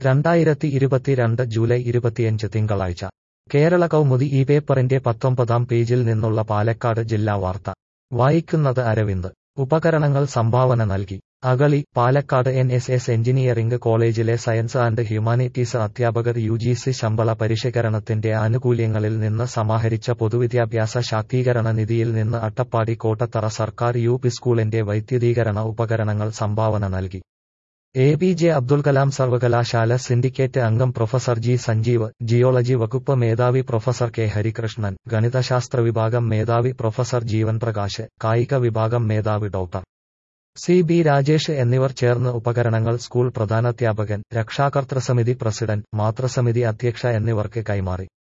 രണ്ടായിരത്തി ഇരുപത്തിരണ്ട് ജൂലൈ ഇരുപത്തിയഞ്ച് തിങ്കളാഴ്ച കേരള കൗമുദി ഈ പേപ്പറിന്റെ പത്തൊമ്പതാം പേജിൽ നിന്നുള്ള പാലക്കാട് ജില്ലാ വാർത്ത വായിക്കുന്നത് അരവിന്ദ് ഉപകരണങ്ങൾ സംഭാവന നൽകി അകളി Palakkad N S S engineering കോളേജിലെ സയൻസ് ആൻഡ് ഹ്യൂമാനിറ്റീസ് അധ്യാപകർ യു ജി സി ശമ്പള പരിഷ്കരണത്തിന്റെ ആനുകൂല്യങ്ങളിൽ നിന്ന് സമാഹരിച്ച പൊതുവിദ്യാഭ്യാസ ശാക്തീകരണ നിധിയിൽ നിന്ന് അട്ടപ്പാടി കോട്ടത്തറ സർക്കാർ യു പി സ്കൂളിന്റെ വൈദ്യുതീകരണ ഉപകരണങ്ങൾ സംഭാവന നൽകി A P J Abdul Kalam സർവകലാശാല സിൻഡിക്കേറ്റ് അംഗം പ്രൊഫസർ ജി സഞ്ജീവ് ജിയോളജി വകുപ്പ് മേധാവി പ്രൊഫസർ കെ ഹരികൃഷ്ണൻ ഗണിതശാസ്ത്ര വിഭാഗം മേധാവി പ്രൊഫസർ ജീവൻ പ്രകാശ് കായിക വിഭാഗം മേധാവി ഡോക്ടർ സി ബി രാജേഷ് എന്നിവർ ചേർന്ന് ഉപകരണങ്ങൾ സ്കൂൾ പ്രധാനാധ്യാപകൻ രക്ഷാകർതൃസമിതി പ്രസിഡന്റ് മാതൃസമിതി അധ്യക്ഷ എന്നിവർക്ക് കൈമാറി